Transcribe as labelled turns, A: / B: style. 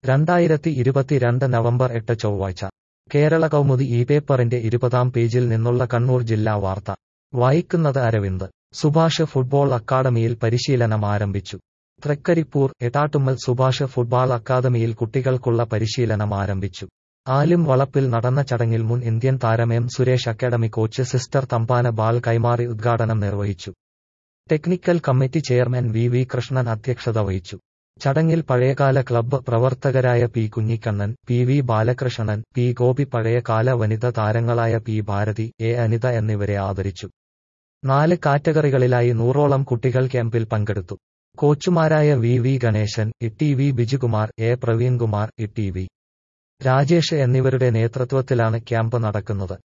A: രണ്ടായിരത്തി ഇരുപത്തിരണ്ട് നവംബർ എട്ട് ചൊവ്വാഴ്ച കേരള കൗമുദി ഈ പേപ്പറിന്റെ ഇരുപതാം പേജിൽ നിന്നുള്ള കണ്ണൂർ ജില്ലാ വാർത്ത വായിക്കുന്നത് അരവിന്ദ് സുഭാഷ് ഫുട്ബോൾ അക്കാദമിയിൽ പരിശീലനം ആരംഭിച്ചു തൃക്കരിപ്പൂർ എടാട്ടുമ്മൽ സുഭാഷ് ഫുട്ബോൾ അക്കാദമിയിൽ കുട്ടികൾക്കുള്ള പരിശീലനം ആരംഭിച്ചു ആലും വളപ്പിൽ നടന്ന ചടങ്ങിൽ മുൻ ഇന്ത്യൻ താരം M Suresh academy coach sister Thampana ball കൈമാറി ഉദ്ഘാടനം നിർവഹിച്ചു technical committee chairman V V Krishnan അധ്യക്ഷത വഹിച്ചു ചടങ്ങിൽ പഴയകാല ക്ലബ്ബ് പ്രവർത്തകരായ P Kunhikannan P V Balakrishnan P Gopi പഴയകാല വനിത താരങ്ങളായ പി ഭാരതി എ അനിത എന്നിവരെ ആദരിച്ചു നാല് കാറ്റഗറികളിലായി നൂറോളം കുട്ടികൾ ക്യാമ്പിൽ പങ്കെടുത്തു കോച്ചുമാരായ V V Ganesan E T V Bijukumar A Praveenkumar E T V Rajesh എന്നിവരുടെ നേതൃത്വത്തിലാണ് ക്യാമ്പ് നടക്കുന്നത്